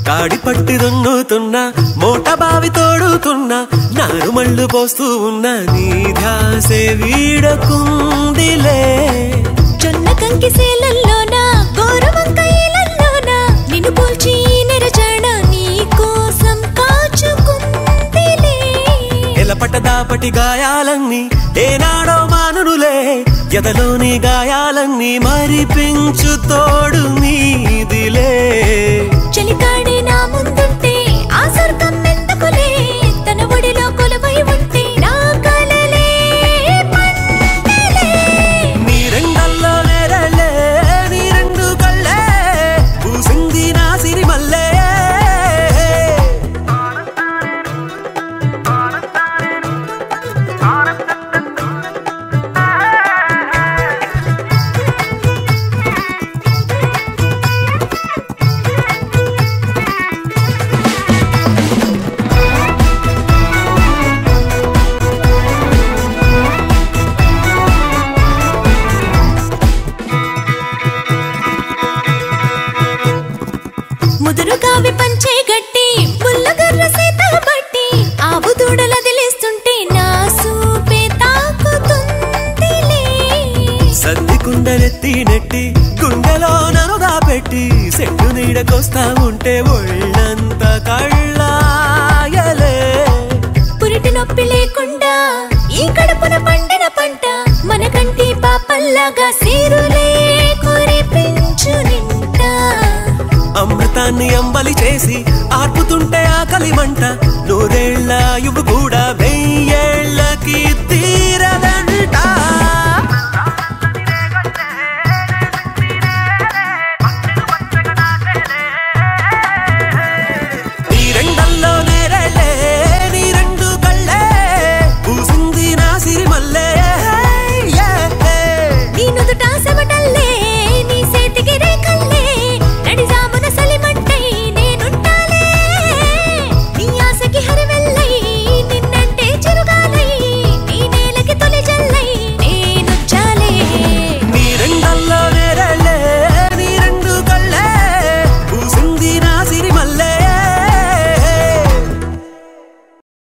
కాడి పట్టి దున్నుతున్నా మోట బావి తోడుతున్నా నారు మళ్ళు పోస్తూ ఉన్నా నీ ధ్యాసే వీడకుందిలే జొన్న కంకి సేలల్లోనా గోరువంకాయలల్లోనా నిన్ను పోల్చి నెరచాడ నీ కోసం కాచుకుందిలే ఎలపట దాపటి గాయాలన్నీ ఏనాడో మానునులే ఎదలోని గాయాలన్నీ మరిపించు తోడు నీదిలే చలికాడే నా ముందుంటే ఆ స్వర్గం ఎందుకులే తన ఒడిలో కొలువై ఉంటే నా కలలే పండలే నీ రెండల్లో నేరళ్ళే నీ రెండు కళ్ళే పూసింది నా సిరిమల్లే ముదురు కావి పంచే గట్టి పుల్లగర్ర సీత బట్టి ఆవు దూడలదిలేస్తుంటే నా సూపే తాకుతుందిలే సద్ది కుండలెత్తి నెట్టి గుండెలో ననుగా పెట్టి సెట్టు నీడకొస్తా ఉంటే ఒళ్ళంత కళ్ళాయలే పురిటి నొప్పి లేకుండా ఈ కడుపున పండిన పంట మన కంటి పాపల్లాగా సీరులే కురిపించు నింట అమృతాన్ని అంబలి చేసి ఆర్పుతుంటే ఆకలి మంట నూరేళ్ల యువు కూడా